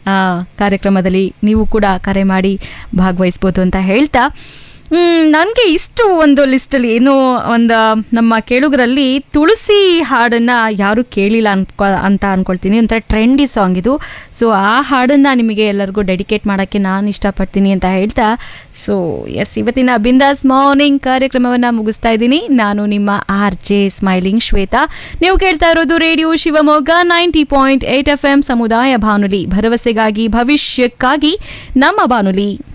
ಆ, ಕಾರ್ಯಕ್ರಮದಲ್ಲಿ ನೀವು ಕೂಡ ಕರೆ ಮಾಡಿ ಭಾಗವಹಿಸ್ಬೋದು ಅಂತ ಹೇಳ್ತಾ ನನಗೆ ಇಷ್ಟು ಒಂದು ಲಿಸ್ಟಲ್ಲಿ ಏನೋ ಒಂದು ನಮ್ಮ ಕೇಳುಗರಲ್ಲಿ ತುಳಸಿ ಹಾಡನ್ನು ಯಾರೂ ಕೇಳಿಲ್ಲ ಅನ್ಕೊ ಅಂತ ಅಂದ್ಕೊಳ್ತೀನಿ ಒಂಥರ ಟ್ರೆಂಡಿ ಸಾಂಗ್ ಇದು ಸೊ ಆ ಹಾಡನ್ನು ನಿಮಗೆ ಎಲ್ಲರಿಗೂ ಡೆಡಿಕೇಟ್ ಮಾಡೋಕ್ಕೆ ನಾನು ಇಷ್ಟಪಡ್ತೀನಿ ಅಂತ ಹೇಳ್ತಾ ಸೊ ಎಸ್ ಇವತ್ತಿನ ಬಿಂದಾಸ್ ಮಾರ್ನಿಂಗ್ ಕಾರ್ಯಕ್ರಮವನ್ನು ಮುಗಿಸ್ತಾ ಇದ್ದೀನಿ ನಾನು ನಿಮ್ಮ ಆರ್ ಜೆ ಸ್ಮೈಲಿಂಗ್ ಶ್ವೇತಾ ನೀವು ಕೇಳ್ತಾ ಇರೋದು radio Shivamogga ninety point eight F M ಸಮುದಾಯ ಬಾನುಲಿ ಭರವಸೆಗಾಗಿ ಭವಿಷ್ಯಕ್ಕಾಗಿ ನಮ್ಮ ಬಾನುಲಿ